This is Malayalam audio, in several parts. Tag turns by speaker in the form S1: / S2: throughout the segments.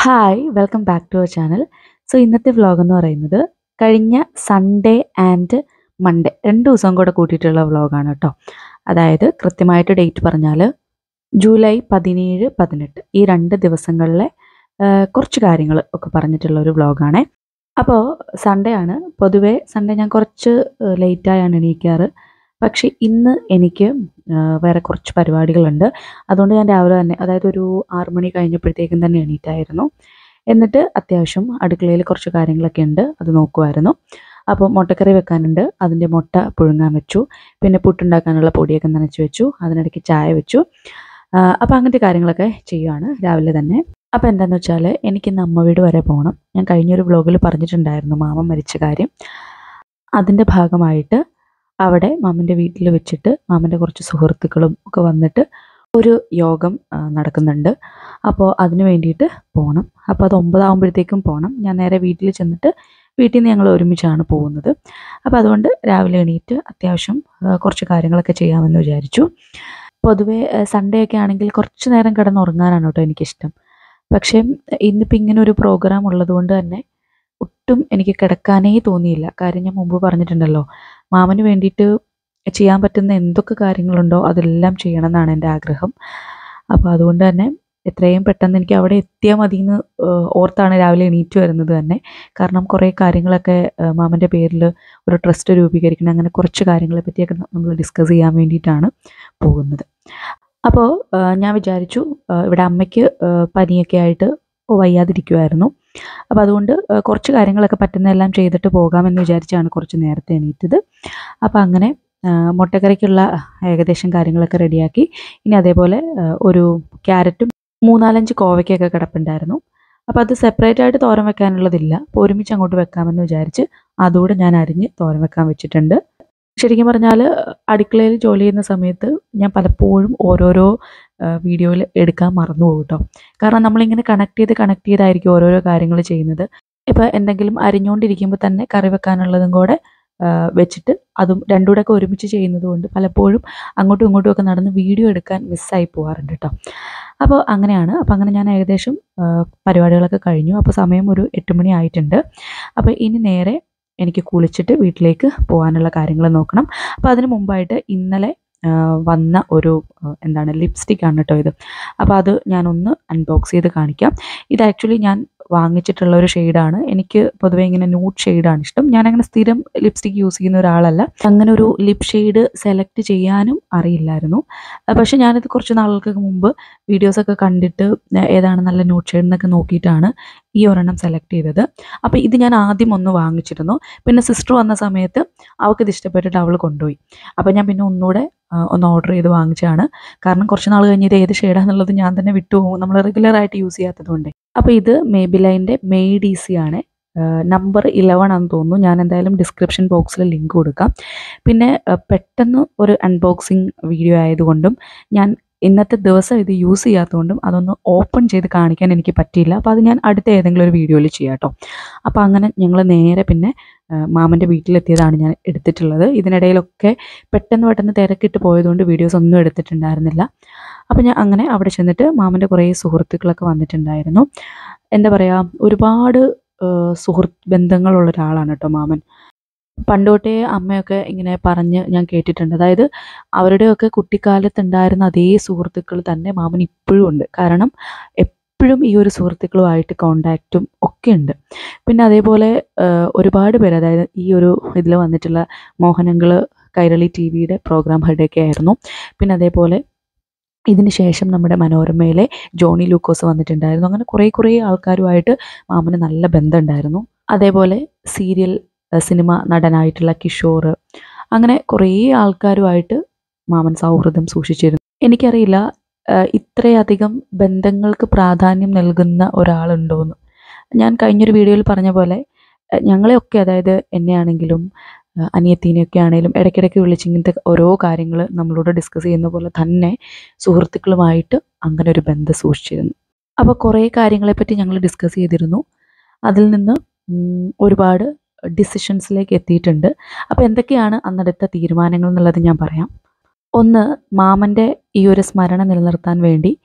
S1: hi welcome back to our channel so ഇന്നത്തെ വ്ളോഗ് എന്ന് പറയുന്നത് കഴിഞ്ഞ സൺഡേ ആൻഡ് മൺഡേ രണ്ട് ദിവസം കൂടെ കൂട്ടിയിട്ടുള്ള വ്ളോഗാണ് കേട്ടോ അതായത് കൃത്യമായിട്ട് ഡേറ്റ് പറഞ്ഞാൽ ജൂലൈ പതിനേഴ് പതിനെട്ട് ഈ രണ്ട് ദിവസങ്ങളിലെ ആ, കുറച്ച് കാര്യങ്ങൾ ഒക്കെ പറഞ്ഞിട്ടുള്ള ഒരു വ്ളോഗാണേ അപ്പോൾ സൺഡേ ആണ് പൊതുവേ സൺഡേ ഞാൻ കുറച്ച് ലേറ്റായാണ് എണീക്കാറ് പക്ഷേ ഇന്ന് എനിക്ക് ആ, വേറെ കുറച്ച് പരിപാടികളുണ്ട് അതുകൊണ്ട് ഞാൻ രാവിലെ തന്നെ അതായത് ഒരു ആറ് മണി കഴിഞ്ഞപ്പോഴത്തേക്കും തന്നെ എണീറ്റായിരുന്നു എന്നിട്ട് അത്യാവശ്യം അടുക്കളയിൽ കുറച്ച് കാര്യങ്ങളൊക്കെ ഉണ്ട് അത് നോക്കുമായിരുന്നു അപ്പോൾ മുട്ടക്കറി വെക്കാനുണ്ട് അതിൻ്റെ മുട്ട പുഴുങ്ങാൻ വെച്ചു പിന്നെ പുട്ടുണ്ടാക്കാനുള്ള പൊടിയൊക്കെ നനച്ച് വെച്ചു അതിനിടയ്ക്ക് ചായ വെച്ചു അപ്പോൾ അങ്ങനത്തെ കാര്യങ്ങളൊക്കെ ചെയ്യുവാണ് രാവിലെ തന്നെ അപ്പോൾ എന്താണെന്ന് വെച്ചാൽ എനിക്കിന്ന് അമ്മ വീട് വരെ പോകണം ഞാൻ കഴിഞ്ഞൊരു വ്ളോഗിൽ പറഞ്ഞിട്ടുണ്ടായിരുന്നു മാമൻ മരിച്ച കാര്യം അതിൻ്റെ ഭാഗമായിട്ട് അവിടെ മാമൻ്റെ വീട്ടിൽ വെച്ചിട്ട് മാമൻ്റെ കുറച്ച് സുഹൃത്തുക്കളും ഒക്കെ വന്നിട്ട് ഒരു യോഗം ആ, നടക്കുന്നുണ്ട് അപ്പോൾ അതിന് വേണ്ടിയിട്ട് പോകണം അപ്പോൾ അത് ഒമ്പതാകുമ്പോഴത്തേക്കും പോകണം ഞാൻ നേരെ വീട്ടിൽ ചെന്നിട്ട് വീട്ടിൽ നിന്ന് ഞങ്ങൾ ഒരുമിച്ചാണ് പോകുന്നത് അപ്പോൾ അതുകൊണ്ട് രാവിലെ എണീറ്റ് അത്യാവശ്യം ആ, കുറച്ച് കാര്യങ്ങളൊക്കെ ചെയ്യാമെന്ന് വിചാരിച്ചു പൊതുവേ സൺഡേ ഒക്കെ ആണെങ്കിൽ കുറച്ച് നേരം കിടന്നുറങ്ങാനാണ് കേട്ടോ എനിക്കിഷ്ടം പക്ഷേ ഇന്നിപ്പോൾ ഇങ്ങനെ ഒരു പ്രോഗ്രാം ഉള്ളതുകൊണ്ട് തന്നെ ഒട്ടും എനിക്ക് കിടക്കാനേ തോന്നിയില്ല കാര്യം ഞാൻ മുമ്പ് പറഞ്ഞിട്ടുണ്ടല്ലോ മാമന് വേണ്ടിയിട്ട് ചെയ്യാൻ പറ്റുന്ന എന്തൊക്കെ കാര്യങ്ങളുണ്ടോ അതെല്ലാം ചെയ്യണം എന്നാണ് എൻ്റെ ആഗ്രഹം അപ്പോൾ അതുകൊണ്ട് തന്നെ എത്രയും പെട്ടെന്ന് എനിക്ക് അവിടെ എത്തിയാൽ മതി എന്ന് ഓർത്താണ് രാവിലെ എണീറ്റ് വരുന്നത് തന്നെ കാരണം കുറേ കാര്യങ്ങളൊക്കെ ഏഹ്, മാമൻ്റെ പേരിൽ ഒരു ട്രസ്റ്റ് രൂപീകരിക്കണം അങ്ങനെ കുറച്ച് കാര്യങ്ങളെ പറ്റിയൊക്കെ നമ്മൾ ഡിസ്കസ് ചെയ്യാൻ വേണ്ടിയിട്ടാണ് പോകുന്നത് അപ്പോൾ ഏഹ്, ഞാൻ വിചാരിച്ചു ഏഹ്, ഇവിടെ അമ്മയ്ക്ക് ഏഹ്, പനിയൊക്കെ ആയിട്ട് വയ്യാതിരിക്കുമായിരുന്നു അപ്പോൾ അതുകൊണ്ട് ഏഹ്, കുറച്ച് കാര്യങ്ങളൊക്കെ പറ്റുന്നതെല്ലാം ചെയ്തിട്ട് പോകാമെന്ന് വിചാരിച്ചാണ് കുറച്ച് നേരത്തെ എണീറ്റത് അപ്പോൾ അങ്ങനെ ആ, മുട്ടക്കറിക്കുള്ള ഏകദേശം കാര്യങ്ങളൊക്കെ റെഡിയാക്കി ഇനി അതേപോലെ ആ, ഒരു ക്യാരറ്റും മൂന്നാലഞ്ച് കോവയ്ക്കൊക്കെ കിടപ്പുണ്ടായിരുന്നു അപ്പോൾ അത് സെപ്പറേറ്റ് ആയിട്ട് തോരൻ വെക്കാനുള്ളതില്ല അപ്പോൾ ഒരുമിച്ച് അങ്ങോട്ട് വെക്കാമെന്ന് വിചാരിച്ച് അതുകൂടെ ഞാൻ അരിഞ്ഞ് തോരൻ വെക്കാൻ വെച്ചിട്ടുണ്ട് ശരിക്കും പറഞ്ഞാൽ അടുക്കളയിൽ ജോലി ചെയ്യുന്ന സമയത്ത് ഞാൻ പലപ്പോഴും ഓരോരോ വീഡിയോയിൽ എടുക്കാൻ മറന്നു പോകും കേട്ടോ കാരണം നമ്മളിങ്ങനെ കണക്ട് ചെയ്ത് കണക്ട് ചെയ്തായിരിക്കും ഓരോരോ കാര്യങ്ങൾ ചെയ്യുന്നത് ഇപ്പോൾ എന്തെങ്കിലും അരിഞ്ഞുകൊണ്ടിരിക്കുമ്പോൾ തന്നെ കറി വെക്കാനുള്ളതും കൂടെ ആ, വെച്ചിട്ട് അതും രണ്ടും കൂടെ ഒക്കെ ഒരുമിച്ച് ചെയ്യുന്നത് കൊണ്ട് പലപ്പോഴും അങ്ങോട്ടും ഇങ്ങോട്ടും ഒക്കെ നടന്ന് വീഡിയോ എടുക്കാൻ മിസ്സായി പോകാറുണ്ട് കേട്ടോ അപ്പോൾ അങ്ങനെയാണ് അപ്പോൾ അങ്ങനെ ഞാൻ ഏകദേശം ആ, പരിപാടികളൊക്കെ കഴിഞ്ഞു അപ്പോൾ സമയം ഒരു എട്ട് മണി ആയിട്ടുണ്ട് അപ്പോൾ ഇനി നേരെ എനിക്ക് കുളിച്ചിട്ട് വീട്ടിലേക്ക് പോകാനുള്ള കാര്യങ്ങൾ നോക്കണം അപ്പോൾ അതിന് മുമ്പായിട്ട് ഇന്നലെ ആ, വന്ന ഒരു ആ, എന്താണ് ലിപ്സ്റ്റിക് ആണ് കേട്ടോ ഇത് അപ്പോൾ അത് ഞാനൊന്ന് അൺബോക്സ് ചെയ്ത് കാണിക്കാം ഇത് ആക്ച്വലി ഞാൻ വാങ്ങിച്ചിട്ടുള്ള ഒരു ഷെയ്ഡാണ് എനിക്ക് പൊതുവേ ഇങ്ങനെ ന്യൂഡ് ഷെയ്ഡാണ് ഇഷ്ടം ഞാൻ അങ്ങനെ സ്ഥിരം ലിപ്സ്റ്റിക് യൂസ് ചെയ്യുന്ന ഒരാളല്ല അങ്ങനെ ഒരു ലിപ് ഷെയ്ഡ് സെലക്ട് ചെയ്യാനും അറിയില്ലായിരുന്നു ആ, പക്ഷെ ഞാനിത് കുറച്ച് നാളുകൾക്ക് മുമ്പ് വീഡിയോസൊക്കെ കണ്ടിട്ട് ഏതാണ് നല്ല ന്യൂഡ് ഷെയ്ഡ് എന്നൊക്കെ നോക്കിയിട്ടാണ് ഈ ഒരെണ്ണം സെലക്ട് ചെയ്തത് അപ്പോൾ ഇത് ഞാൻ ആദ്യം ഒന്ന് വാങ്ങിച്ചിരുന്നു പിന്നെ സിസ്റ്റർ വന്ന സമയത്ത് അവൾക്കിത് ഇഷ്ടപ്പെട്ടിട്ട് അവൾ കൊണ്ടുപോയി അപ്പോൾ ഞാൻ പിന്നെ ഒന്നുകൂടെ ആ, ഒന്ന് ഓർഡർ ചെയ്ത് വാങ്ങിച്ചതാണ് കാരണം കുറച്ച് നാൾ കഴിഞ്ഞ് ഇത് ഏത് ഷെയ്ഡാണെന്നുള്ളത് ഞാൻ തന്നെ വിട്ടുപോകും നമ്മൾ റെഗുലറായിട്ട് യൂസ് ചെയ്യാത്തത് കൊണ്ട് അപ്പോൾ ഇത് മേബിലൈൻ്റെ മെയ്ഡ് ഈസി ആണ് നമ്പർ ഇലവൺ ആണെന്ന് തോന്നുന്നു ഞാൻ എന്തായാലും ഡിസ്ക്രിപ്ഷൻ ബോക്സിൽ ലിങ്ക് കൊടുക്കാം പിന്നെ ആ, പെട്ടെന്ന് ഒരു അൺബോക്സിങ് വീഡിയോ ആയതുകൊണ്ടും ഞാൻ ഇന്നത്തെ ദിവസം ഇത് യൂസ് ചെയ്യാത്തതുകൊണ്ടും അതൊന്ന് ഓപ്പൺ ചെയ്ത് കാണിക്കാൻ എനിക്ക് പറ്റിയില്ല അപ്പോൾ അത് ഞാൻ അടുത്ത ഏതെങ്കിലും ഒരു വീഡിയോയിൽ ചെയ്യാം കേട്ടോ അപ്പോൾ അങ്ങനെ ഞങ്ങൾ നേരെ പിന്നെ ആ, മാമൻ്റെ വീട്ടിലെത്തിയതാണ് ഞാൻ എടുത്തിട്ടുള്ളത് ഇതിനിടയിലൊക്കെ പെട്ടെന്ന് പെട്ടെന്ന് തിരക്കിട്ട് പോയതുകൊണ്ട് വീഡിയോസ് ഒന്നും എടുത്തിട്ടുണ്ടായിരുന്നില്ല അപ്പോൾ ഞാൻ അങ്ങനെ അവിടെ ചെന്നിട്ട് മാമൻ്റെ കുറേ സുഹൃത്തുക്കളൊക്കെ വന്നിട്ടുണ്ടായിരുന്നു എന്താ പറയുക ഒരുപാട് ആ, സുഹൃത്ത് ബന്ധങ്ങളുള്ള ഒരാളാണ് കേട്ടോ മാമൻ പണ്ട് തൊട്ടേ അമ്മയൊക്കെ ഇങ്ങനെ പറഞ്ഞ് ഞാൻ കേട്ടിട്ടുണ്ട് അതായത് അവരുടെയൊക്കെ കുട്ടിക്കാലത്ത് ഉണ്ടായിരുന്ന അതേ സുഹൃത്തുക്കൾ തന്നെ മാമൻ ഇപ്പോഴും ഉണ്ട് കാരണം എപ്പോഴും ഈ ഒരു സുഹൃത്തുക്കളുമായിട്ട് കോണ്ടാക്റ്റും ഒക്കെ ഉണ്ട് പിന്നെ അതേപോലെ ആ, ഒരുപാട് പേര് അതായത് ഈ ഒരു ഇതിൽ വന്നിട്ടുള്ള മോഹനങ്ങൾ കൈരളി ടി വിയുടെ പ്രോഗ്രാം ഹെഡൊക്കെ ആയിരുന്നു പിന്നെ അതേപോലെ ഇതിന് ശേഷം നമ്മുടെ മനോരമയിലെ ജോണി ലൂക്കോസ് വന്നിട്ടുണ്ടായിരുന്നു അങ്ങനെ കുറേ കുറേ ആൾക്കാരുമായിട്ട് മാമന് നല്ല ബന്ധമുണ്ടായിരുന്നു അതേപോലെ സീരിയൽ അഹ് സിനിമ നടനായിട്ടുള്ള കിഷോർ അങ്ങനെ കുറേ ആൾക്കാരുമായിട്ട് മാമൻ സൗഹൃദം സൂക്ഷിച്ചിരുന്നു എനിക്കറിയില്ല അഹ് ഇത്രയധികം ബന്ധങ്ങൾക്ക് പ്രാധാന്യം നൽകുന്ന ഒരാളുണ്ടോയെന്ന് ഞാൻ കഴിഞ്ഞൊരു വീഡിയോയിൽ പറഞ്ഞ പോലെ അഹ് ഞങ്ങളെയൊക്കെ അതായത് എന്നെയാണെങ്കിലും അഹ് അനിയത്തീനെയൊക്കെ ആണെങ്കിലും ഇടയ്ക്കിടയ്ക്ക് വിളിച്ച് ഇങ്ങനത്തെ ഓരോ കാര്യങ്ങൾ നമ്മളോട് ഡിസ്കസ് ചെയ്യുന്ന പോലെ തന്നെ സുഹൃത്തുക്കളുമായിട്ട് അങ്ങനെ ഒരു ബന്ധം സൂക്ഷിച്ചിരുന്നു അപ്പോൾ കുറേ കാര്യങ്ങളെപ്പറ്റി ഞങ്ങൾ ഡിസ്കസ് ചെയ്തിരുന്നു അതിൽ നിന്ന് ഉം, ഒരുപാട് ഡിസിഷൻസിലേക്ക് എത്തിയിട്ടുണ്ട് അപ്പോൾ എന്തൊക്കെയാണ് അന്നെടുത്ത തീരുമാനങ്ങൾ എന്നുള്ളത് ഞാൻ പറയാം ഒന്ന് മാമൻ്റെ ഈ ഒരു സ്മരണ നിലനിർത്താൻ വേണ്ടി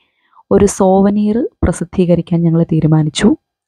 S1: ഒരു സോവനീർ പ്രസിദ്ധീകരിക്കാൻ ഞങ്ങൾ തീരുമാനിച്ചു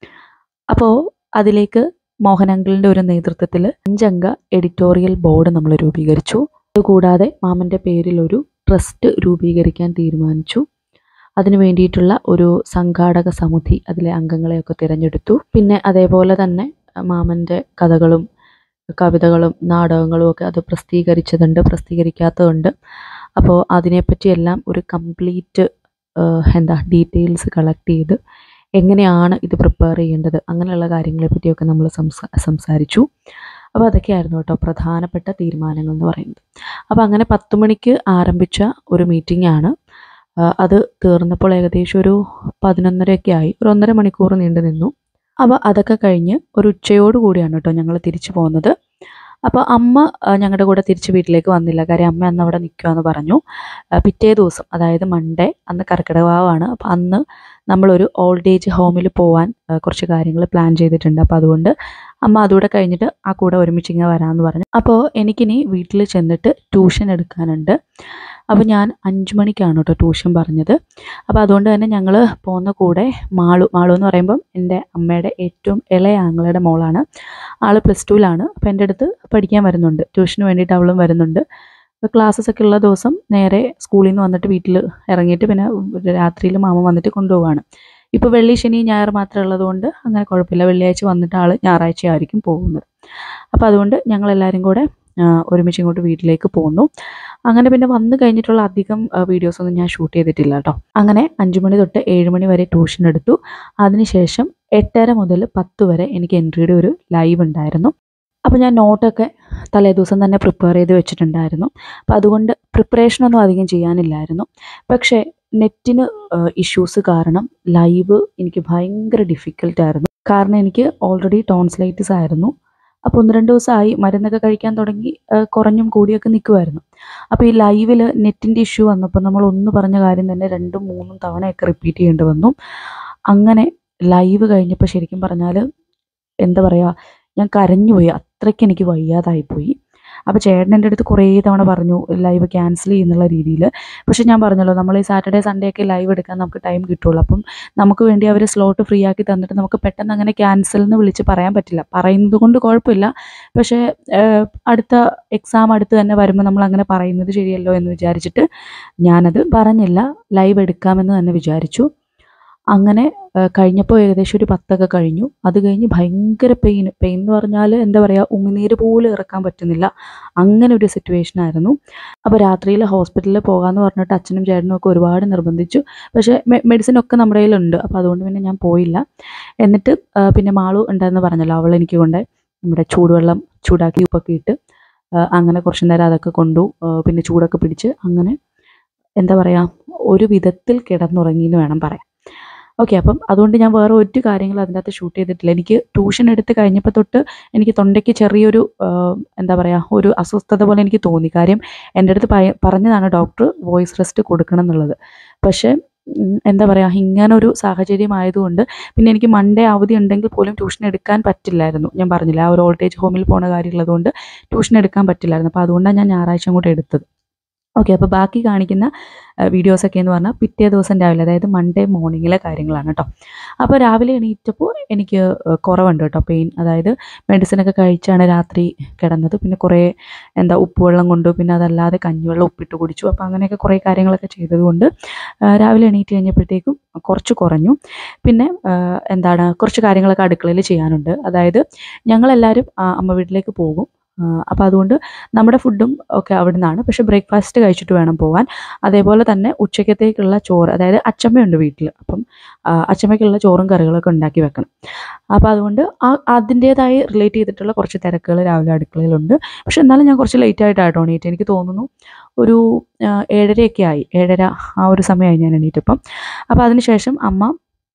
S1: അപ്പോൾ അതിലേക്ക് മോഹൻ അങ്കിളിൻ്റെ ഒരു നേതൃത്വത്തിൽ അഞ്ചംഗ എഡിറ്റോറിയൽ ബോർഡ് നമ്മൾ രൂപീകരിച്ചു അതുകൂടാതെ മാമൻ്റെ പേരിൽ ഒരു ട്രസ്റ്റ് രൂപീകരിക്കാൻ തീരുമാനിച്ചു അതിനു വേണ്ടിയിട്ടുള്ള ഒരു സംഘാടക സമിതി അതിലെ അംഗങ്ങളെയൊക്കെ തിരഞ്ഞെടുത്തു പിന്നെ അതേപോലെ തന്നെ മാമൻ്റെ കഥകളും കവിതകളും നാടകങ്ങളും ഒക്കെ അത് പ്രസിദ്ധീകരിച്ചതുണ്ട് പ്രസിദ്ധീകരിക്കാത്തതുണ്ട് അപ്പോൾ അതിനെപ്പറ്റിയെല്ലാം ഒരു കംപ്ലീറ്റ് എന്താ ഡീറ്റെയിൽസ് കളക്ട് ചെയ്ത് എങ്ങനെയാണ് ഇത് പ്രിപ്പയർ ചെയ്യേണ്ടത് അങ്ങനെയുള്ള കാര്യങ്ങളെ പറ്റിയൊക്കെ നമ്മൾ സംസാ സംസാരിച്ചു അപ്പോൾ അതൊക്കെയായിരുന്നു കേട്ടോ പ്രധാനപ്പെട്ട തീരുമാനങ്ങൾ എന്ന് പറയുന്നത് അപ്പോൾ അങ്ങനെ പത്ത് മണിക്ക് ആരംഭിച്ച ഒരു മീറ്റിംഗ് ആണ് ആ, അത് തീർന്നപ്പോൾ ഏകദേശം ഒരു പതിനൊന്നരയൊക്കെ ആയി ഒരു ഒന്നര മണിക്കൂർ നീണ്ടു നിന്നു അപ്പോൾ അതൊക്കെ കഴിഞ്ഞ് ഒരു ഉച്ചയോട് കൂടിയാണ് കേട്ടോ ഞങ്ങൾ തിരിച്ചു പോകുന്നത് അപ്പോൾ അമ്മ ആ, ഞങ്ങളുടെ കൂടെ തിരിച്ച് വീട്ടിലേക്ക് വന്നില്ല കാര്യം അമ്മ അന്ന് അവിടെ നിൽക്കുമെന്ന് പറഞ്ഞു ആ, പിറ്റേ ദിവസം അതായത് മൺഡേ അന്ന് കർക്കിടകവാവാണ് അപ്പോൾ അന്ന് നമ്മളൊരു ഓൾഡ് ഏജ് ഹോമിൽ പോകാൻ ആ, കുറച്ച് കാര്യങ്ങൾ പ്ലാൻ ചെയ്തിട്ടുണ്ട് അപ്പോൾ അതുകൊണ്ട് അമ്മ അതുകൂടെ കഴിഞ്ഞിട്ട് ആ കൂടെ ഒരുമിച്ച് ഇങ്ങനെ വരാമെന്ന് പറഞ്ഞു അപ്പോൾ എനിക്കിനി വീട്ടിൽ ചെന്നിട്ട് ട്യൂഷൻ എടുക്കാനുണ്ട് അപ്പോൾ ഞാൻ അഞ്ച് മണിക്കാണ് കേട്ടോ ട്യൂഷൻ പറഞ്ഞത് അപ്പോൾ അതുകൊണ്ട് തന്നെ ഞങ്ങൾ പോകുന്ന കൂടെ മാളു മാളു എന്ന് പറയുമ്പം എൻ്റെ അമ്മയുടെ ഏറ്റവും ഇളയ ആങ്ങളുടെ മോളാണ് ആൾ പ്ലസ് ടുവിലാണ് അപ്പോൾ എൻ്റെ അടുത്ത് പഠിക്കാൻ വരുന്നുണ്ട് ട്യൂഷന് വേണ്ടിയിട്ട് അവളും വരുന്നുണ്ട് അപ്പോൾ ക്ലാസ്സസ് ഒക്കെ ഉള്ള ദിവസം നേരെ സ്കൂളിൽ നിന്ന് വന്നിട്ട് വീട്ടിൽ ഇറങ്ങിയിട്ട് പിന്നെ രാത്രിയിൽ മാമ വന്നിട്ട് കൊണ്ടുപോവാണ് ഇപ്പോൾ വെള്ളി ശനി ഞായർ മാത്രമേ ഉള്ളതുകൊണ്ട് അങ്ങനെ കുഴപ്പമില്ല വെള്ളിയാഴ്ച വന്നിട്ട് ആൾ ഞായറാഴ്ച ആയിരിക്കും പോകുന്നത് അപ്പോൾ അതുകൊണ്ട് ഞങ്ങളെല്ലാവരും കൂടെ ആ, ഒരുമിച്ച് ഇങ്ങോട്ട് വീട്ടിലേക്ക് പോന്നു അങ്ങനെ പിന്നെ വന്നു കഴിഞ്ഞിട്ടുള്ള അധികം വീഡിയോസ് ഒന്നും ഞാൻ ഷൂട്ട് ചെയ്തിട്ടില്ല കേട്ടോ അങ്ങനെ അഞ്ച് മണി തൊട്ട് ഏഴ് മണി വരെ ട്യൂഷൻ എടുത്തു അതിനുശേഷം എട്ടര മുതൽ പത്ത് വരെ എനിക്ക് എൻട്രിയുടെ ഒരു ലൈവ് ഉണ്ടായിരുന്നു അപ്പോൾ ഞാൻ നോട്ടൊക്കെ തലേ ദിവസം തന്നെ പ്രിപ്പയർ ചെയ്ത് വെച്ചിട്ടുണ്ടായിരുന്നു അപ്പോൾ അതുകൊണ്ട് പ്രിപ്പറേഷനൊന്നും അധികം ചെയ്യാനില്ലായിരുന്നു പക്ഷേ നെറ്റിന് ഇഷ്യൂസ് കാരണം ലൈവ് എനിക്ക് ഭയങ്കര ഡിഫിക്കൽട്ടായിരുന്നു കാരണം എനിക്ക് ഓൾറെഡി ടോൺസ്ലൈറ്റിസ് ആയിരുന്നു അപ്പോൾ ഒന്ന് രണ്ട് ദിവസമായി മരുന്നൊക്കെ കഴിക്കാൻ തുടങ്ങി ആ, കുറഞ്ഞും കൂടിയൊക്കെ നിൽക്കുമായിരുന്നു അപ്പോൾ ഈ ലൈവിൽ നെറ്റിൻ്റെ ഇഷ്യൂ വന്നപ്പോൾ നമ്മൾ ഒന്ന് പറഞ്ഞ കാര്യം തന്നെ രണ്ടും മൂന്നും തവണയൊക്കെ റിപ്പീറ്റ് ചെയ്യേണ്ടി വന്നു അങ്ങനെ ലൈവ് കഴിഞ്ഞപ്പോൾ ശരിക്കും പറഞ്ഞാൽ എന്താ പറയുക ഞാൻ കരഞ്ഞുപോയി അത്രയ്ക്ക് എനിക്ക് വയ്യാതായിപ്പോയി അപ്പോൾ ചേട്ടൻ എൻ്റെ അടുത്ത് കുറേ തവണ പറഞ്ഞു ലൈവ് ക്യാൻസൽ ചെയ്യുന്നുള്ള രീതിയിൽ പക്ഷെ ഞാൻ പറഞ്ഞല്ലോ നമ്മൾ ഈ സാറ്റർഡേ സൺഡേ ഒക്കെ ലൈവ് എടുക്കാൻ നമുക്ക് ടൈം കിട്ടുള്ളൂ അപ്പം നമുക്ക് വേണ്ടി അവർ സ്ലോട്ട് ഫ്രീ ആക്കി തന്നിട്ട് നമുക്ക് പെട്ടെന്ന് അങ്ങനെ ക്യാൻസൽ എന്ന് വിളിച്ച് പറയാൻ പറ്റില്ല പറയുന്നത് കൊണ്ട് കുഴപ്പമില്ല പക്ഷേ ഏഹ്, അടുത്ത എക്സാം അടുത്ത് തന്നെ വരുമ്പോൾ നമ്മൾ അങ്ങനെ പറയുന്നത് ശരിയല്ലോ എന്ന് വിചാരിച്ചിട്ട് ഞാനത് പറഞ്ഞില്ല ലൈവ് എടുക്കാമെന്ന് തന്നെ വിചാരിച്ചു അങ്ങനെ ഏഹ്, കഴിഞ്ഞപ്പോൾ ഏകദേശം ഒരു പത്തൊക്കെ കഴിഞ്ഞു അത് കഴിഞ്ഞ് ഭയങ്കര പെയിൻ പെയിൻ എന്ന് പറഞ്ഞാൽ എന്താ പറയുക ഉമിനീര് പോലും ഇറക്കാൻ പറ്റുന്നില്ല അങ്ങനെ ഒരു സിറ്റുവേഷൻ ആയിരുന്നു അപ്പോൾ രാത്രിയിൽ ഹോസ്പിറ്റലിൽ പോകാമെന്ന് പറഞ്ഞിട്ട് അച്ഛനും ചേട്ടനും ഒക്കെ ഒരുപാട് നിർബന്ധിച്ചു പക്ഷേ മെഡിസിൻ ഒക്കെ നമ്മുടെ കയ്യിലുണ്ട് അപ്പോൾ അതുകൊണ്ട് പിന്നെ ഞാൻ പോയില്ല എന്നിട്ട് ആ, പിന്നെ മാളു ഉണ്ടായിരുന്നു പറഞ്ഞല്ലോ അവൾ എനിക്ക് കൊണ്ട് നമ്മുടെ ചൂടുവെള്ളം ചൂടാക്കി ഉപ്പൊക്കെ ഇട്ട് ആ, അങ്ങനെ കുറച്ച് നേരം അതൊക്കെ കൊണ്ടു ആ, പിന്നെ ചൂടൊക്കെ പിടിച്ച് അങ്ങനെ എന്താ പറയുക ഒരു വിധത്തിൽ കിടന്നുറങ്ങി എന്ന് വേണം പറയാൻ ഓക്കെ അപ്പം അതുകൊണ്ട് ഞാൻ വേറെ ഒരു കാര്യങ്ങളും അതിൻ്റെ അകത്ത് ഷൂട്ട് ചെയ്തിട്ടില്ല എനിക്ക് ട്യൂഷൻ എടുത്ത് കഴിഞ്ഞപ്പോൾ തൊട്ട് എനിക്ക് തൊണ്ടയ്ക്ക് ചെറിയൊരു ആ, എന്താ പറയുക ഒരു അസ്വസ്ഥത പോലെ എനിക്ക് തോന്നി കാര്യം എൻ്റെ അടുത്ത് പയ- പറഞ്ഞതാണ് ഡോക്ടർ വോയിസ് റെസ്റ്റ് കൊടുക്കണം എന്നുള്ളത് പക്ഷേ ഉം, എന്താ പറയുക ഇങ്ങനെ ഒരു സാഹചര്യം ആയതുകൊണ്ട് പിന്നെ എനിക്ക് മൺഡേ അവധി ഉണ്ടെങ്കിൽ പോലും ട്യൂഷൻ എടുക്കാൻ പറ്റില്ലായിരുന്നു ഞാൻ പറഞ്ഞില്ല ആ ഒരു ഓൾഡ് ഏജ് ഹോമിൽ പോണ കാര്യമുള്ളതുകൊണ്ട് ട്യൂഷൻ എടുക്കാൻ പറ്റില്ലായിരുന്നു അപ്പോൾ അതുകൊണ്ടാണ് ഞാൻ ഞായറാഴ്ച അങ്ങോട്ട് എടുത്തത് ഓക്കെ അപ്പോൾ ബാക്കി കാണിക്കുന്ന വീഡിയോസൊക്കെ എന്ന് പറഞ്ഞാൽ പിറ്റേ ദിവസം രാവിലെ അതായത് മൺഡേ മോർണിംഗിലെ കാര്യങ്ങളാണ് കേട്ടോ അപ്പോൾ രാവിലെ എണീറ്റപ്പോൾ എനിക്ക് ഏഹ്, കുറവുണ്ട് കേട്ടോ പെയിൻ അതായത് മെഡിസിനൊക്കെ കഴിച്ചാണ് രാത്രി കിടന്നത് പിന്നെ കുറേ എന്താ ഉപ്പുവെള്ളം കൊണ്ടു പിന്നെ അതല്ലാതെ കഞ്ഞിവെള്ളം ഉപ്പിട്ട് കുടിച്ചു അപ്പോൾ അങ്ങനെയൊക്കെ കുറേ കാര്യങ്ങളൊക്കെ ചെയ്തതുകൊണ്ട് ആ, രാവിലെ എണീറ്റ് കഴിഞ്ഞപ്പോഴത്തേക്കും കുറച്ച് കുറഞ്ഞു പിന്നെ ആ, എന്താണ് കുറച്ച് കാര്യങ്ങളൊക്കെ അടുക്കളയിൽ ചെയ്യാനുണ്ട് അതായത് ഞങ്ങളെല്ലാവരും ആ, അമ്മ വീട്ടിലേക്ക് പോകും അപ്പോൾ അതുകൊണ്ട് നമ്മുടെ ഫുഡും ഒക്കെ അവിടെ നിന്നാണ് പക്ഷേ ബ്രേക്ക്ഫാസ്റ്റ് കഴിച്ചിട്ട് വേണം പോകാൻ അതേപോലെ തന്നെ ഉച്ചക്കത്തേക്കുള്ള ചോറ് അതായത് അച്ചമ്മയുണ്ട് വീട്ടിൽ അപ്പം ആ, അച്ചമ്മയ്ക്കുള്ള ചോറും കറികളൊക്കെ ഉണ്ടാക്കി വെക്കണം അപ്പോൾ അതുകൊണ്ട് ആ അതിൻ്റേതായി റിലേറ്റ് ചെയ്തിട്ടുള്ള കുറച്ച് തിരക്കുകൾ രാവിലെ അടുക്കളയിലുണ്ട് പക്ഷെ എന്നാലും ഞാൻ കുറച്ച് ലേറ്റ് ആയിട്ടാണ് എണീറ്റ് എനിക്ക് തോന്നുന്നു ഒരു ആ, ഏഴരയൊക്കെ ആയി ഏഴര ആ ഒരു സമയമായി ഞാൻ എണീറ്റപ്പം അപ്പോൾ അതിനുശേഷം അമ്മ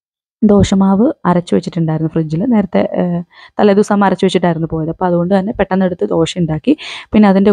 S1: ദോശമാവ് അരച്ചു വെച്ചിട്ടുണ്ടായിരുന്നു ഫ്രിഡ്ജിൽ നേരത്തെ ഏഹ്, തലേദിവസം അമ്മ അരച്ചു വെച്ചിട്ടായിരുന്നു പോയത് അപ്പോൾ അതുകൊണ്ട് തന്നെ പെട്ടെന്ന് എടുത്ത് ദോശ ഉണ്ടാക്കി പിന്നെ അതിൻ്റെ കൂടെ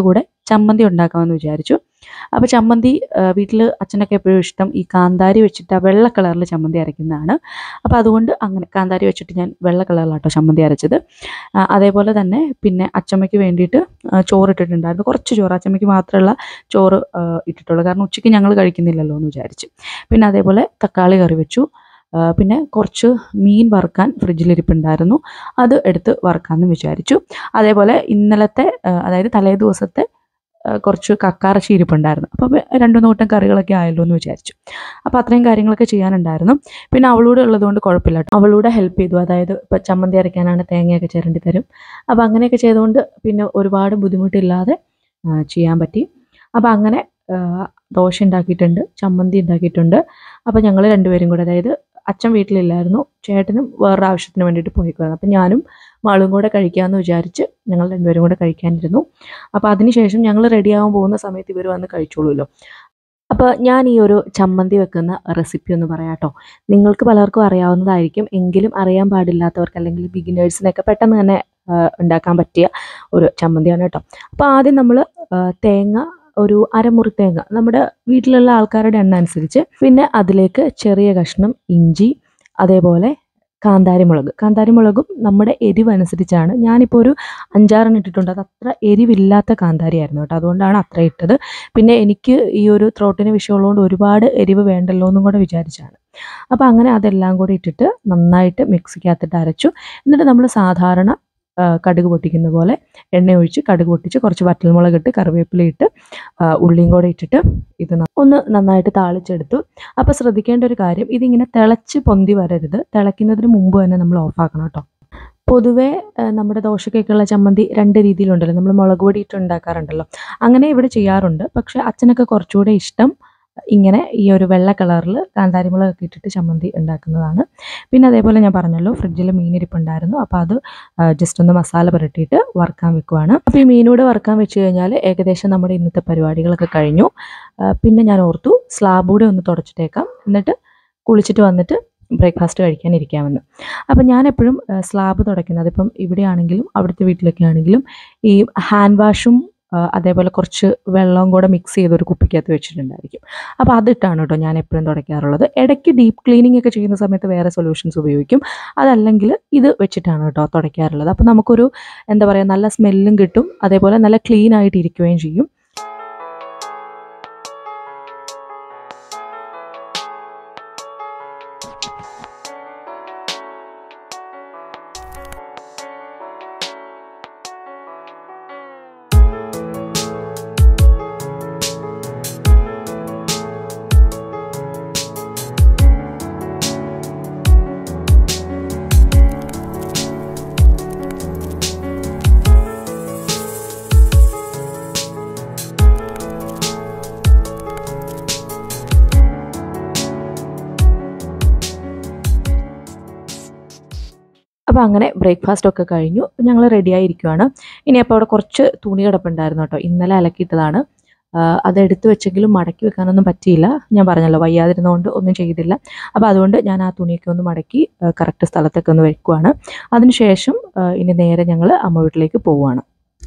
S1: ചമ്മന്തി ഉണ്ടാക്കാമെന്ന് വിചാരിച്ചു അപ്പോൾ ചമ്മന്തി വീട്ടിൽ അച്ഛനൊക്കെ എപ്പോഴും ഇഷ്ടം ഈ കാന്താരി വെച്ചിട്ട് ആ വെള്ള കളറിൽ ചമ്മന്തി അരയ്ക്കുന്നതാണ് അപ്പോൾ അതുകൊണ്ട് അങ്ങനെ കാന്താരി വെച്ചിട്ട് ഞാൻ വെള്ള കളറിലാട്ടോ ചമ്മന്തി അരച്ചത് ആ, അതേപോലെ തന്നെ പിന്നെ അച്ചമ്മയ്ക്ക് വേണ്ടിയിട്ട് ആ, ചോറ് ഇട്ടിട്ടുണ്ടായിരുന്നു കുറച്ച് ചോറ് അച്ചമ്മയ്ക്ക് മാത്രമുള്ള ചോറ് ആ, ഇട്ടിട്ടുള്ളൂ കാരണം ഉച്ചയ്ക്ക് ഞങ്ങൾ കഴിക്കുന്നില്ലല്ലോ എന്ന് വിചാരിച്ച് പിന്നെ അതേപോലെ തക്കാളി കറി വെച്ചു ആ, പിന്നെ കുറച്ച് മീൻ വറുക്കാൻ ഫ്രിഡ്ജിലിരിപ്പുണ്ടായിരുന്നു അത് എടുത്ത് വറുക്കാമെന്ന് വിചാരിച്ചു അതേപോലെ ഇന്നലത്തെ ആ, അതായത് തലേ ദിവസത്തെ ആ, കുറച്ച് കക്കാറച്ചി ഇരിപ്പുണ്ടായിരുന്നു അപ്പോൾ രണ്ടു കൂട്ടം കറികളൊക്കെ ആയല്ലോ എന്ന് വിചാരിച്ചു അപ്പോൾ അത്രയും കാര്യങ്ങളൊക്കെ ചെയ്യാനുണ്ടായിരുന്നു പിന്നെ അവളൂടെ ഉള്ളതുകൊണ്ട് കുഴപ്പമില്ല കേട്ടോ അവളൂടെ ഹെൽപ്പ് ചെയ്തു അതായത് ഇപ്പോൾ ചമ്മന്തി അരയ്ക്കാനാണ് തേങ്ങയൊക്കെ ചിരണ്ടി തരും അപ്പോൾ അങ്ങനെയൊക്കെ ചെയ്തുകൊണ്ട് പിന്നെ ഒരുപാട് ബുദ്ധിമുട്ടില്ലാതെ ആ, ചെയ്യാൻ പറ്റി അപ്പോൾ അങ്ങനെ ആ, ദോശ ഉണ്ടാക്കിയിട്ടുണ്ട് ചമ്മന്തി ഉണ്ടാക്കിയിട്ടുണ്ട് അപ്പോൾ ഞങ്ങൾ രണ്ടുപേരും കൂടെ അതായത് അച്ഛൻ വീട്ടിലില്ലായിരുന്നു ചേട്ടനും വേറൊരു ആവശ്യത്തിന് വേണ്ടിയിട്ട് പോയിക്കുമായിരുന്നു അപ്പം ഞാനും മാളും കൂടെ കഴിക്കാമെന്ന് വിചാരിച്ച് ഞങ്ങൾ രണ്ടുപേരും കൂടെ കഴിക്കാനിരുന്നു അപ്പോൾ അതിനുശേഷം ഞങ്ങൾ റെഡിയാകാൻ പോകുന്ന സമയത്ത് ഇവർ വന്ന് കഴിച്ചോളൂല്ലോ അപ്പോൾ ഞാൻ ഈ ഒരു ചമ്മന്തി വെക്കുന്ന റെസിപ്പി ഒന്ന് പറയാം കേട്ടോ നിങ്ങൾക്ക് പലർക്കും അറിയാവുന്നതായിരിക്കും എങ്കിലും അറിയാൻ പാടില്ലാത്തവർക്ക് അല്ലെങ്കിൽ ബിഗിനേഴ്സിനൊക്കെ പെട്ടെന്ന് തന്നെ ആ, ഉണ്ടാക്കാൻ പറ്റിയ ഒരു ചമ്മന്തിയാണ് കേട്ടോ അപ്പോൾ ആദ്യം നമ്മൾ തേങ്ങ ഒരു അരമുറി തേങ്ങ നമ്മുടെ വീട്ടിലുള്ള ആൾക്കാരുടെ എണ്ണ അനുസരിച്ച് പിന്നെ അതിലേക്ക് ചെറിയ കഷ്ണം ഇഞ്ചി അതേപോലെ കാന്താരിമുളക് കാന്താരിമുളകും നമ്മുടെ എരിവ് അനുസരിച്ചാണ് ഞാനിപ്പോൾ ഒരു അഞ്ചാറെണ്ണം ഇട്ടിട്ടുണ്ട് അത് അത്ര എരിവില്ലാത്ത കാന്താരിയായിരുന്നു കേട്ടോ അതുകൊണ്ടാണ് അത്ര ഇട്ടത് പിന്നെ എനിക്ക് ഈ ഒരു ത്രോട്ടിന് വിഷയമുള്ളതുകൊണ്ട് ഒരുപാട് എരിവ് വേണ്ടല്ലോ എന്നും കൂടെ വിചാരിച്ചാണ് അപ്പോൾ അങ്ങനെ അതെല്ലാം കൂടി ഇട്ടിട്ട് നന്നായിട്ട് മിക്സിക്കകത്തിട്ട് അരച്ചു എന്നിട്ട് നമ്മൾ സാധാരണ ആ, കടുക് പൊട്ടിക്കുന്ന പോലെ എണ്ണ ഒഴിച്ച് കടുക് പൊട്ടിച്ച് കുറച്ച് വറ്റൽമുളക് ഇട്ട് കറിവേപ്പില ഇട്ട് ആ, ഉള്ളിയും കൂടെ ഇട്ടിട്ട് ഇത് ന- ഒന്ന് നന്നായിട്ട് താളിച്ചെടുത്തു അപ്പോൾ ശ്രദ്ധിക്കേണ്ട ഒരു കാര്യം ഇതിങ്ങനെ തിളച്ച് പൊന്തി വരരുത് തിളയ്ക്കുന്നതിന് മുമ്പ് തന്നെ നമ്മൾ ഓഫാക്കണം കേട്ടോ പൊതുവേ ആ, നമ്മുടെ ദോശക്കൊക്കെയുള്ള ചമ്മന്തി രണ്ട് രീതിയിലുണ്ടല്ലോ നമ്മൾ മുളക് പൊടി ഇട്ട് ഉണ്ടാക്കാറുണ്ടല്ലോ അങ്ങനെ ഇവിടെ ചെയ്യാറുണ്ട് പക്ഷേ അച്ഛനൊക്കെ കുറച്ചുകൂടെ ഇഷ്ടം ഇങ്ങനെ ഈ ഒരു വെള്ള കളറിൽ കാന്താരിമുളകൊക്കെ ഇട്ടിട്ട് ചമ്മന്തി ഉണ്ടാക്കുന്നതാണ് പിന്നെ അതേപോലെ ഞാൻ പറഞ്ഞല്ലോ ഫ്രിഡ്ജിൽ മീനിരിപ്പുണ്ടായിരുന്നു അപ്പോൾ അത് ജസ്റ്റ് ഒന്ന് മസാല പുരട്ടിയിട്ട് വറുക്കാൻ വെക്കുവാണ് അപ്പോൾ ഈ മീനൂടെ വറുക്കാൻ വെച്ച് കഴിഞ്ഞാൽ ഏകദേശം നമ്മുടെ ഇന്നത്തെ പരിപാടികളൊക്കെ കഴിഞ്ഞു ആ, പിന്നെ ഞാൻ ഓർത്തു സ്ലാബൂടെ ഒന്ന് തുടച്ചിട്ടേക്കാം എന്നിട്ട് കുളിച്ചിട്ട് വന്നിട്ട് ബ്രേക്ക്ഫാസ്റ്റ് കഴിക്കാൻ ഇരിക്കാമെന്ന് അപ്പം ഞാൻ എപ്പോഴും സ്ലാബ് തുടയ്ക്കുന്നത് ഇപ്പം ഇവിടെയാണെങ്കിലും അവിടുത്തെ വീട്ടിലൊക്കെ ആണെങ്കിലും ഈ ഹാൻഡ് വാഷും ആ, അതേപോലെ കുറച്ച് വെള്ളവും കൂടെ മിക്സ് ചെയ്ത് ഒരു കുപ്പിക്കകത്ത് വെച്ചിട്ടുണ്ടായിരിക്കും അപ്പോൾ അതിട്ടാണ് കേട്ടോ ഞാൻ എപ്പോഴും തുടയ്ക്കാറുള്ളത് ഇടയ്ക്ക് ഡീപ്പ് ക്ലീനിങ് ഒക്കെ ചെയ്യുന്ന സമയത്ത് വേറെ സൊല്യൂഷൻസ് ഉപയോഗിക്കും അതല്ലെങ്കിൽ ഇത് വെച്ചിട്ടാണ് കേട്ടോ തുടയ്ക്കാറുള്ളത് അപ്പോൾ നമുക്കൊരു എന്താ പറയുക നല്ല സ്മെല്ലും കിട്ടും അതേപോലെ നല്ല ക്ലീൻ ആയിട്ട് ഇരിക്കുകയും ചെയ്യും അപ്പോൾ അങ്ങനെ ബ്രേക്ക്ഫാസ്റ്റ് ഒക്കെ കഴിഞ്ഞു ഞങ്ങൾ റെഡി ആയിരിക്കുവാണ് ഇനി അപ്പോൾ അവിടെ കുറച്ച് തുണി കിടപ്പുണ്ടായിരുന്നു കേട്ടോ ഇന്നലെ അലക്കിയിട്ടതാണ് ആ, അത് എടുത്തു വെച്ചെങ്കിലും മടക്കി വെക്കാനൊന്നും പറ്റിയില്ല ഞാൻ പറഞ്ഞല്ലോ വയ്യാതിരുന്നതുകൊണ്ട് ഒന്നും ചെയ്തില്ല അപ്പോൾ അതുകൊണ്ട് ഞാൻ ആ തുണിയൊക്കെ ഒന്ന് മടക്കി കറക്റ്റ് സ്ഥലത്തൊക്കെ ഒന്ന് വെക്കുവാണ് അതിനുശേഷം ആ, ഇനി നേരെ ഞങ്ങൾ അമ്മ വീട്ടിലേക്ക് പോവുകയാണ്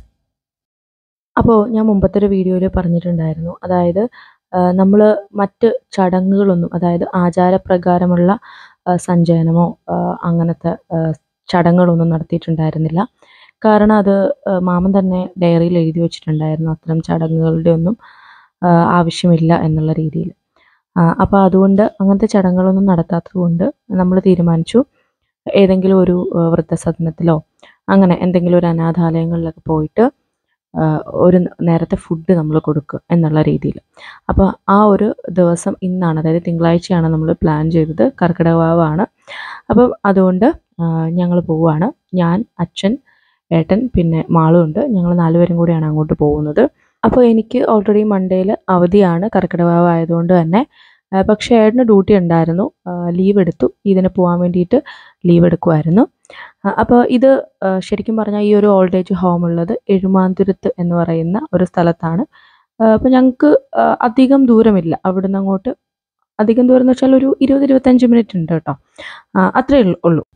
S1: അപ്പോൾ ഞാൻ മുമ്പത്തെ ഒരു വീഡിയോയിൽ പറഞ്ഞിട്ടുണ്ടായിരുന്നു അതായത് നമ്മൾ മറ്റ് ചടങ്ങുകളൊന്നും അതായത് ആചാരപ്രകാരമുള്ള ആ, സഞ്ചയനമോ ആ, അങ്ങനത്തെ ആ, ചടങ്ങുകളൊന്നും നടത്തിയിട്ടുണ്ടായിരുന്നില്ല കാരണം അത് ആ, മാമൻ തന്നെ ഡയറിയിൽ എഴുതി വെച്ചിട്ടുണ്ടായിരുന്നു അത്തരം ചടങ്ങുകളുടെ ഒന്നും ആ, ആവശ്യമില്ല എന്നുള്ള രീതിയിൽ അപ്പോൾ അതുകൊണ്ട് അങ്ങനത്തെ ചടങ്ങുകളൊന്നും നടത്താത്തത് കൊണ്ട് നമ്മൾ തീരുമാനിച്ചു ഏതെങ്കിലും ഒരു ആ, വൃദ്ധസദനത്തിലോ അങ്ങനെ എന്തെങ്കിലും ഒരു അനാഥാലയങ്ങളിലൊക്കെ പോയിട്ട് ആ, ഒരു നേരത്തെ ഫുഡ് നമ്മൾ കൊടുക്കുക എന്നുള്ള രീതിയിൽ അപ്പോൾ ആ ഒരു ദിവസം ഇന്നാണ് അതായത് തിങ്കളാഴ്ചയാണ് നമ്മൾ പ്ലാൻ ചെയ്തത് കർക്കിടക വാവാണ് അപ്പം അതുകൊണ്ട് ഞങ്ങൾ പോവുകയാണ് ഞാൻ അച്ഛൻ ഏട്ടൻ പിന്നെ മാളും ഉണ്ട് ഞങ്ങൾ നാലുപേരും കൂടിയാണ് അങ്ങോട്ട് പോകുന്നത് അപ്പോൾ എനിക്ക് ഓൾറെഡി മൺഡേയിൽ അവധിയാണ് കർക്കിടക വാവ് ആയതുകൊണ്ട് തന്നെ ആ, പക്ഷേ ഏട്ടന് ഡ്യൂട്ടി ഉണ്ടായിരുന്നു ലീവ് എടുത്തു ഇതിന് പോകാൻ വേണ്ടിയിട്ട് ലീവ് എടുക്കുമായിരുന്നു അപ്പോൾ ഇത് ആ, ശരിക്കും പറഞ്ഞാൽ ഈ ഒരു ഓൾഡ് ഏജ് ഹോം ഉള്ളത് എഴുമാന്തുരത്ത് എന്ന് പറയുന്ന ഒരു സ്ഥലത്താണ് അപ്പോൾ ഞങ്ങൾക്ക് അധികം ദൂരമില്ല അവിടുന്ന് അങ്ങോട്ട് അധികം ദൂരം എന്ന് വെച്ചാൽ ഒരു ഇരുപത് ഇരുപത്തഞ്ച് മിനിറ്റ് ഉണ്ട് കേട്ടോ ആ, അത്രയേ ഉള്ളൂ ഉള്ളൂ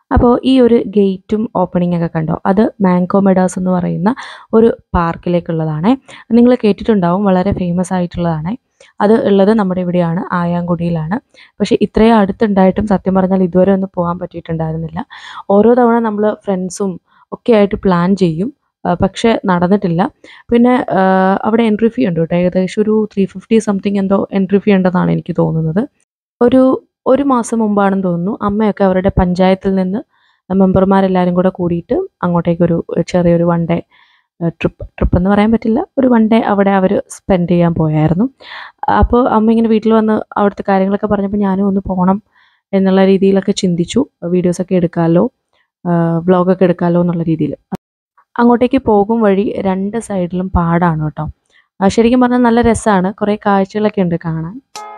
S1: അപ്പോൾ ഈ ഒരു ഗേറ്റും ഓപ്പണിംഗ് ഒക്കെ കണ്ടോ അത് മാങ്കോ മെഡാസ് എന്ന് പറയുന്ന ഒരു പാർക്കിലേക്കുള്ളതാണ് നിങ്ങൾ കേട്ടിട്ടുണ്ടാവും വളരെ ഫേമസ് ആയിട്ടുള്ളതാണ് അത് ഉള്ളത് നമ്മുടെ ഇവിടെയാണ് ആയാങ്കുടിയിലാണ് പക്ഷേ ഇത്രയും അടുത്തുണ്ടായിട്ടും സത്യം പറഞ്ഞാൽ ഇതുവരെ ഒന്നും പോകാൻ പറ്റിയിട്ടുണ്ടായിരുന്നില്ല ഓരോ തവണ നമ്മൾ ഫ്രണ്ട്സും ഒക്കെ ആയിട്ട് പ്ലാൻ ചെയ്യും ആ, പക്ഷേ നടന്നിട്ടില്ല പിന്നെ ആ, അവിടെ എൻട്രി ഫീ ഉണ്ട് കേട്ടോ ഏകദേശം ഒരു ത്രീ ഫിഫ്റ്റി സംതിങ് എന്തോ എൻട്രി ഫീ ഉണ്ടെന്നാണ് എനിക്ക് തോന്നുന്നത് ഒരു ഒരു മാസം മുമ്പാണെന്ന് തോന്നുന്നു അമ്മയൊക്കെ അവരുടെ പഞ്ചായത്തിൽ നിന്ന് മെമ്പർമാരെല്ലാവരും കൂടെ കൂടിയിട്ട് അങ്ങോട്ടേക്കൊരു ചെറിയൊരു വൺ ഡേ ട്രിപ്പ് ട്രിപ്പ് എന്ന് പറയാൻ പറ്റില്ല ഒരു വൺ ഡേ അവിടെ അവർ സ്പെൻഡ് ചെയ്യാൻ പോയായിരുന്നു അപ്പോൾ അമ്മ ഇങ്ങനെ വീട്ടിൽ വന്ന് അവിടുത്തെ കാര്യങ്ങളൊക്കെ പറഞ്ഞപ്പോൾ ഞാനും ഒന്ന് പോകണം എന്നുള്ള രീതിയിലൊക്കെ ചിന്തിച്ചു വീഡിയോസൊക്കെ എടുക്കാമല്ലോ വ്ളോഗൊക്കെ എടുക്കാമല്ലോ എന്നുള്ള രീതിയിൽ അങ്ങോട്ടേക്ക് പോകും വഴി രണ്ട് സൈഡിലും പാടാണ് കേട്ടോ ആ, ശരിക്കും പറഞ്ഞാൽ നല്ല രസമാണ് കുറേ കാഴ്ചകളൊക്കെ ഉണ്ട് കാണാൻ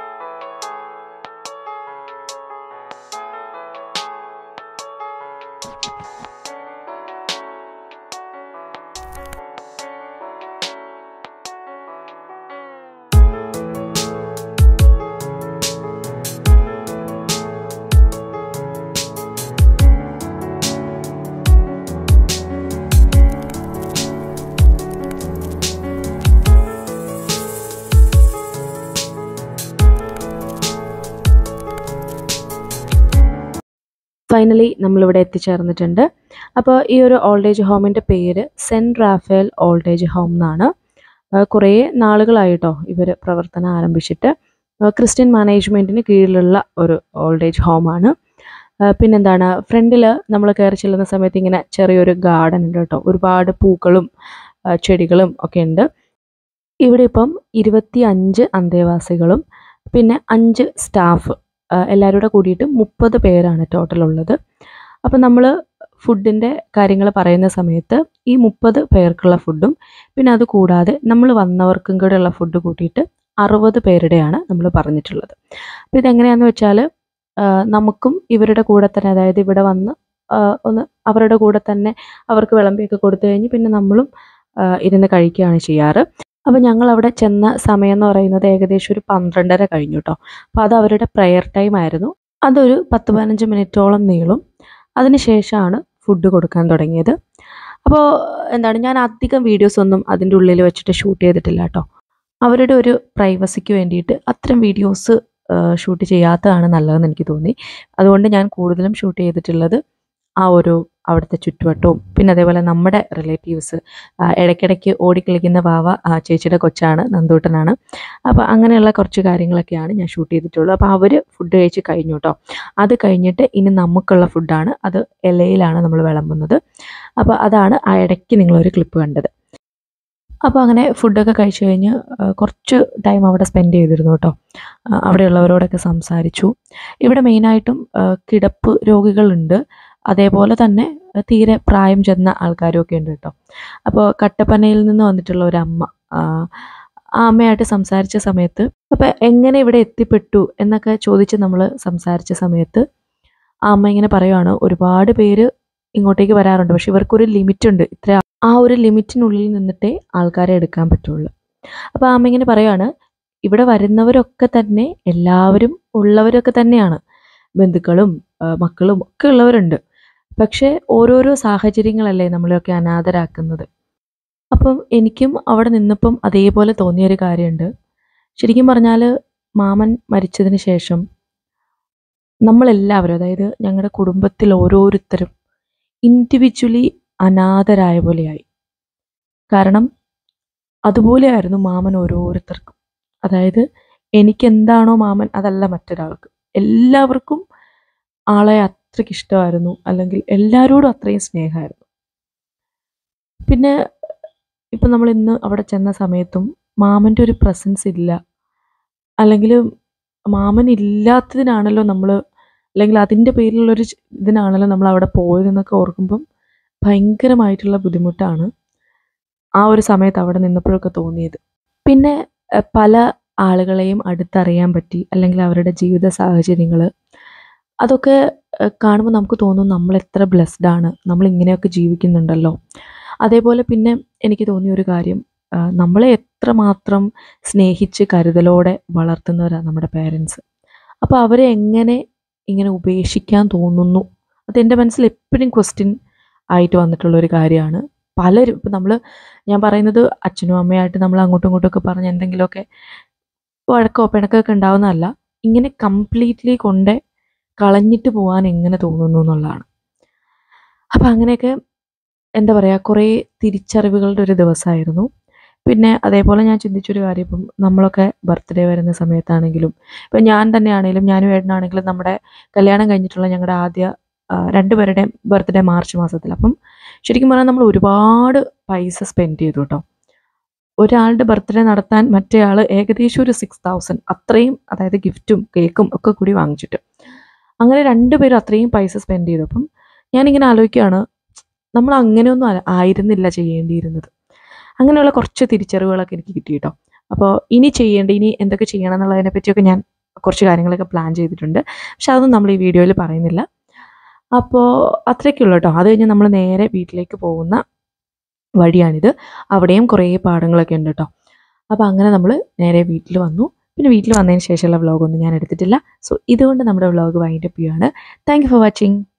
S1: ഫൈനലി നമ്മളിവിടെ എത്തിച്ചേർന്നിട്ടുണ്ട് അപ്പോൾ ഈ ഒരു ഓൾഡ് ഏജ് ഹോമിൻ്റെ പേര് saint Raphael old age home എന്നാണ് ആ, കുറേ നാളുകളായിട്ടോ ഇവർ പ്രവർത്തനം ആരംഭിച്ചിട്ട് ആ, ക്രിസ്ത്യൻ മാനേജ്മെൻറ്റിന് കീഴിലുള്ള ഒരു ഓൾഡ് ഏജ് ഹോമാണ് ആ, പിന്നെന്താണ് ഫ്രണ്ടിൽ നമ്മൾ കയറി ചെല്ലുന്ന സമയത്ത് ഇങ്ങനെ ചെറിയൊരു ഗാർഡൻ ഉണ്ട് കേട്ടോ ഒരുപാട് പൂക്കളും ആ, ചെടികളും ഒക്കെ ഉണ്ട് ഇവിടെ ഇപ്പം ഇരുപത്തി അഞ്ച് അന്തേവാസികളും പിന്നെ അഞ്ച് സ്റ്റാഫ് എല്ലാവരും കൂടെ കൂടിയിട്ട് മുപ്പത് പേരാണ് ടോട്ടൽ ഉള്ളത് അപ്പം നമ്മൾ ഫുഡിൻ്റെ കാര്യങ്ങൾ പറയുന്ന സമയത്ത് ഈ മുപ്പത് പേർക്കുള്ള ഫുഡും പിന്നെ അത് കൂടാതെ നമ്മൾ വന്നവർക്കും കൂടെ ഉള്ള ഫുഡ് കൂട്ടിയിട്ട് അറുപത് പേരുടെയാണ് നമ്മൾ പറഞ്ഞിട്ടുള്ളത് അപ്പോൾ ഇതെങ്ങനെയാണെന്ന് വെച്ചാൽ നമുക്കും ഇവരുടെ കൂടെ തന്നെ അതായത് ഇവിടെ വന്ന് ആ, ഒന്ന് അവരുടെ കൂടെ തന്നെ അവർക്ക് വിളമ്പിയൊക്കെ കൊടുത്തു കഴിഞ്ഞ് പിന്നെ നമ്മളും ആ, ഇരുന്ന് കഴിക്കുകയാണ് ചെയ്യാറ് അപ്പോൾ ഞങ്ങൾ അവിടെ ചെന്ന സമയം എന്ന് പറയുന്നത് ഏകദേശം ഒരു പന്ത്രണ്ടര കഴിഞ്ഞു കേട്ടോ അപ്പോൾ അത് അവരുടെ പ്രെയർ ടൈം ആയിരുന്നു അതൊരു പത്ത് പതിനഞ്ച് മിനിറ്റോളം നീളും അതിനുശേഷമാണ് ഫുഡ് കൊടുക്കാൻ തുടങ്ങിയത് അപ്പോൾ എന്താണ് ഞാൻ അധികം വീഡിയോസ് ഒന്നും അതിൻ്റെ ഉള്ളിൽ വെച്ചിട്ട് ഷൂട്ട് ചെയ്തിട്ടില്ല കേട്ടോ അവരുടെ ഒരു പ്രൈവസിക്ക് വേണ്ടിയിട്ട് അത്തരം വീഡിയോസ് ഷൂട്ട് ചെയ്യാത്തതാണ് നല്ലതെന്ന് എനിക്ക് തോന്നി അതുകൊണ്ട് ഞാൻ കൂടുതലും ഷൂട്ട് ചെയ്തിട്ടുള്ളത് ആ ഒരു അവിടുത്തെ ചുറ്റുവട്ടവും പിന്നെ അതേപോലെ നമ്മുടെ റിലേറ്റീവ്സ് ഇടയ്ക്കിടയ്ക്ക് ഓടിക്കളിക്കുന്ന വാവ ആ ചേച്ചിയുടെ കൊച്ചാണ് നന്ദൂട്ടനാണ് അപ്പോൾ അങ്ങനെയുള്ള കുറച്ച് കാര്യങ്ങളൊക്കെയാണ് ഞാൻ ഷൂട്ട് ചെയ്തിട്ടുള്ളൂ അപ്പോൾ അവർ ഫുഡ് കഴിച്ച് കഴിഞ്ഞു കേട്ടോ അത് കഴിഞ്ഞിട്ട് ഇനി നമുക്കുള്ള ഫുഡാണ് അത് ഇലയിലാണ് നമ്മൾ വിളമ്പുന്നത് അപ്പോൾ അതാണ് ആ ഇടയ്ക്ക് നിങ്ങളൊരു ക്ലിപ്പ് കണ്ടത് അപ്പോൾ അങ്ങനെ ഫുഡൊക്കെ കഴിച്ചു കഴിഞ്ഞ് ആ, കുറച്ച് ടൈം അവിടെ സ്പെൻഡ് ചെയ്തിരുന്നു കേട്ടോ ആ, അവിടെയുള്ളവരോടൊക്കെ സംസാരിച്ചു ഇവിടെ മെയിനായിട്ടും ആ, കിടപ്പ് രോഗികളുണ്ട് അതേപോലെ തന്നെ ആ, തീരെ പ്രായം ചെന്ന ആൾക്കാരും ഒക്കെ ഉണ്ട് കേട്ടോ അപ്പോൾ കട്ടപ്പനയിൽ നിന്ന് വന്നിട്ടുള്ള ഒരു അമ്മ ആ, ആ അമ്മയായിട്ട് സംസാരിച്ച സമയത്ത് അപ്പോൾ എങ്ങനെ ഇവിടെ എത്തിപ്പെട്ടു എന്നൊക്കെ ചോദിച്ച് നമ്മൾ സംസാരിച്ച സമയത്ത് ആ അമ്മ ഇങ്ങനെ പറയുവാണ് ഒരുപാട് പേര് ഇങ്ങോട്ടേക്ക് വരാറുണ്ട് പക്ഷെ ഇവർക്കൊരു ലിമിറ്റ് ഉണ്ട് ഇത്ര ആ ഒരു ലിമിറ്റിനുള്ളിൽ നിന്നിട്ടേ ആൾക്കാരെ എടുക്കാൻ പറ്റുള്ളൂ അപ്പോൾ ആ അമ്മ ഇങ്ങനെ പറയുവാണ് ഇവിടെ വരുന്നവരൊക്കെ തന്നെ എല്ലാവരും ഉള്ളവരൊക്കെ തന്നെയാണ് ബന്ധുക്കളും ആ, മക്കളും ഒക്കെ ഉള്ളവരുണ്ട് പക്ഷേ ഓരോരോ സാഹചര്യങ്ങളല്ലേ നമ്മളെയൊക്കെ അനാഥരാക്കുന്നത് അപ്പം എനിക്കും അവിടെ നിന്നപ്പം അതേപോലെ തോന്നിയൊരു കാര്യമുണ്ട് ശരിക്കും പറഞ്ഞാൽ മാമൻ മരിച്ചതിന് ശേഷം നമ്മളെല്ലാവരും അതായത് ഞങ്ങളുടെ കുടുംബത്തിൽ ഓരോരുത്തരും ഇൻഡിവിജ്വലി അനാഥരായ പോലെയായി കാരണം അതുപോലെയായിരുന്നു മാമൻ ഓരോരുത്തർക്കും അതായത് എനിക്കെന്താണോ മാമൻ അതല്ല മറ്റൊരാൾക്ക് എല്ലാവർക്കും ആളെ അത്രയ്ക്ക് ഇഷ്ടമായിരുന്നു അല്ലെങ്കിൽ എല്ലാവരോടും അത്രയും സ്നേഹമായിരുന്നു പിന്നെ ഇപ്പം നമ്മൾ ഇന്ന് അവിടെ ചെന്ന സമയത്തും മാമൻ്റെ ഒരു പ്രസൻസ് ഇല്ല അല്ലെങ്കിൽ മാമൻ ഇല്ലാത്തതിനാണല്ലോ നമ്മൾ അല്ലെങ്കിൽ അതിൻ്റെ പേരിലുള്ളൊരു ച- ഇതിനാണല്ലോ നമ്മൾ അവിടെ പോയതെന്നൊക്കെ ഓർക്കുമ്പം ഭയങ്കരമായിട്ടുള്ള ബുദ്ധിമുട്ടാണ് ആ ഒരു സമയത്ത് അവിടെ നിന്നപ്പോഴൊക്കെ തോന്നിയത് പിന്നെ എഹ്, പല ആളുകളെയും അടുത്തറിയാൻ പറ്റി അല്ലെങ്കിൽ അവരുടെ ജീവിത സാഹചര്യങ്ങൾ അതൊക്കെ എഹ്, കാണുമ്പോൾ നമുക്ക് തോന്നും നമ്മൾ എത്ര ബ്ലെസ്ഡ് ആണ് നമ്മൾ ഇങ്ങനെയൊക്കെ ജീവിക്കുന്നുണ്ടല്ലോ അതേപോലെ പിന്നെ എനിക്ക് തോന്നിയ ഒരു കാര്യം ആ, നമ്മളെ എത്രമാത്രം സ്നേഹിച്ച് കരുതലോടെ വളർത്തുന്നവരാണ് നമ്മുടെ പേരൻസ് അപ്പോൾ അവരെ എങ്ങനെ ഇങ്ങനെ ഉപേക്ഷിക്കാൻ തോന്നുന്നു അത് എൻ്റെ മനസ്സിൽ എപ്പോഴും ക്വസ്റ്റ്യൻ ആയിട്ട് വന്നിട്ടുള്ള ഒരു കാര്യമാണ് പലരും ഇപ്പം നമ്മൾ ഞാൻ പറയുന്നത് അച്ഛനും അമ്മയായിട്ട് നമ്മൾ അങ്ങോട്ടും ഇങ്ങോട്ടും ഒക്കെ പറഞ്ഞ് എന്തെങ്കിലുമൊക്കെ വഴക്കോ പിണക്കൊക്കെ ഉണ്ടാവുന്നതല്ല ഇങ്ങനെ കംപ്ലീറ്റ്ലി കൊണ്ട് കളഞ്ഞിട്ട് പോകാൻ എങ്ങനെ തോന്നുന്നു എന്നുള്ളതാണ് അപ്പം അങ്ങനെയൊക്കെ എന്താ പറയുക കുറേ തിരിച്ചറിവുകളുടെ ഒരു ദിവസമായിരുന്നു പിന്നെ അതേപോലെ ഞാൻ ചിന്തിച്ചൊരു കാര്യം ഇപ്പം നമ്മളൊക്കെ ബർത്ത്ഡേ വരുന്ന സമയത്താണെങ്കിലും ഇപ്പം ഞാൻ തന്നെയാണെങ്കിലും ഞാനും ഏട്ടനാണെങ്കിലും നമ്മുടെ കല്യാണം കഴിഞ്ഞിട്ടുള്ള ഞങ്ങളുടെ ആദ്യ ആ, രണ്ടുപേരുടെയും ബർത്ത്ഡേ മാർച്ച് മാസത്തിൽ അപ്പം ശരിക്കും പറഞ്ഞാൽ നമ്മൾ ഒരുപാട് പൈസ സ്പെൻഡ് ചെയ്തു കേട്ടോ ഒരാളുടെ ബർത്ത്ഡേ നടത്താൻ മറ്റേയാൾ ഏകദേശം ഒരു സിക്സ് തൗസൻഡ് അത്രയും അതായത് ഗിഫ്റ്റും കേക്കും ഒക്കെ കൂടി വാങ്ങിച്ചിട്ട് അങ്ങനെ രണ്ടുപേരും അത്രയും പൈസ സ്പെൻഡ് ചെയ്തു അപ്പം ഞാനിങ്ങനെ ആലോചിക്കുകയാണ് നമ്മൾ അങ്ങനെയൊന്നും അല്ല- ആയിരുന്നില്ല ചെയ്യേണ്ടിയിരുന്നത് അങ്ങനെയുള്ള കുറച്ച് തിരിച്ചറിവുകളൊക്കെ എനിക്ക് കിട്ടി കേട്ടോ അപ്പോൾ ഇനി ചെയ്യേണ്ട ഇനി എന്തൊക്കെ ചെയ്യണം എന്നുള്ളതിനെ പറ്റിയൊക്കെ ഞാൻ കുറച്ച് കാര്യങ്ങളൊക്കെ പ്ലാൻ ചെയ്തിട്ടുണ്ട് പക്ഷെ അതൊന്നും നമ്മൾ ഈ വീഡിയോയിൽ പറയുന്നില്ല അപ്പോൾ അത്രയൊക്കെയുള്ളൂ കേട്ടോ അത് കഴിഞ്ഞ് നമ്മൾ നേരെ വീട്ടിലേക്ക് പോകുന്ന വഴിയാണിത് അവിടെയും കുറേ പാടങ്ങളൊക്കെ ഉണ്ട് കേട്ടോ അപ്പോൾ അങ്ങനെ നമ്മൾ നേരെ വീട്ടിൽ വന്നു പിന്നെ വീട്ടിൽ വന്നതിന് ശേഷമുള്ള വ്ളോഗൊന്നും ഞാൻ എടുത്തിട്ടില്ല സോ ഇതുകൊണ്ട് നമ്മുടെ വ്ളോഗ് വൈൻഡപ്പ് ചെയ്യുകയാണ് താങ്ക് യു ഫോർ വാച്ചിങ്